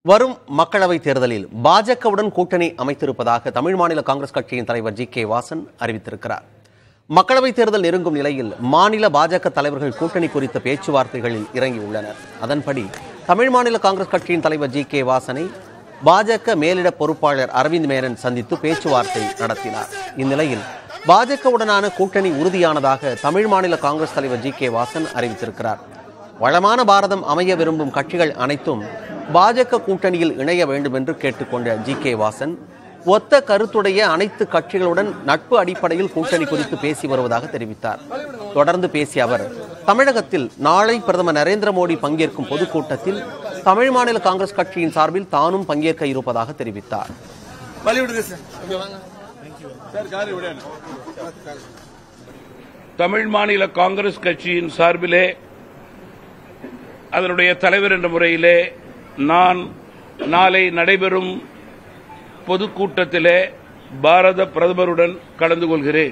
வரும் மக்களவைத் தேர்தலில் பாஜகவுடன் கூட்டணி அமைத்திருப்பதாக தமிழ் மாநில காங்கிரஸ் கட்சியின் தலைவர் ஜி கே வாசன் அறிவித்திருக்கிறார் மக்களவைத் தேர்தல் நெருங்கும் நிலையில் மாநில பாஜக தலைவர்கள் கூட்டணி குறித்த பேச்சுவார்த்தைகளில் இறங்கியுள்ளனர் அதன்படி தமிழ் மாநில காங்கிரஸ் கட்சியின் தலைவர் ஜி கே வாசனை பாஜக மேலிட பொறுப்பாளர் அரவிந்த் மேனன் சந்தித்து பேச்சுவார்த்தை நடத்தினார் இந்நிலையில் பாஜகவுடனான கூட்டணி உறுதியானதாக தமிழ் மாநில காங்கிரஸ் தலைவர் ஜி கே வாசன் அறிவித்திருக்கிறார் வளமான பாரதம் அமைய விரும்பும் கட்சிகள் அனைத்தும் பாஜக கூட்டணியில் இணைய வேண்டும் என்று கேட்டுக்கொண்ட ஜி கே வாசன் ஒத்த கருத்துடைய அனைத்து கட்சிகளுடன் நட்பு அடிப்படையில் கூட்டணி குறித்து பேசி வருவதாக தெரிவித்தார் தொடர்ந்து பேசிய அவர் தமிழகத்தில் நாளை பிரதமர் நரேந்திர மோடி பங்கேற்கும் பொதுக்கூட்டத்தில் தமிழ் மாநில காங்கிரஸ் கட்சியின் சார்பில் தானும் பங்கேற்க இருப்பதாக தெரிவித்தார் வழி விடுங்க சார் இங்க வாங்க சார் காரு விடணும் தமிழ் மாநில காங்கிரஸ் கட்சியின் சார்பிலே அதனுடைய தலைவர் என்ற முறையிலே நான் நாளை நடைபெறும் பொதுக்கூட்டத்திலே பாரத பிரதமருடன் கலந்து கொள்கிறேன்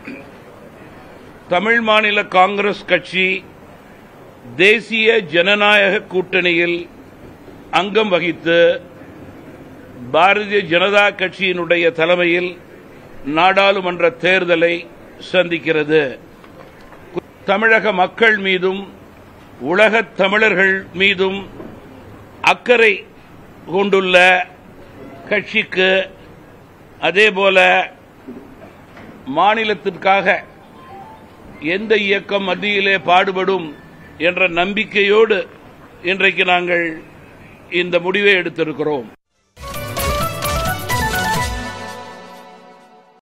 தமிழ் மாநில காங்கிரஸ் கட்சி தேசிய ஜனநாயக கூட்டணியில் அங்கம் வகித்து பாரதிய ஜனதா கட்சியினுடைய தலைமையில் நாடாளுமன்ற தேர்தலை சந்திக்கிறது தமிழக மக்கள் மீதும் உலகத் தமிழர்கள் மீதும் அக்கறை கொண்டுள்ள கட்சிக்கு அதேபோல மாநிலத்திற்காக எந்த இயக்கம் மத்தியிலே பாடுபடும் என்ற நம்பிக்கையோடு இன்றைக்கு நாங்கள் இந்த முடிவை எடுத்திருக்கிறோம்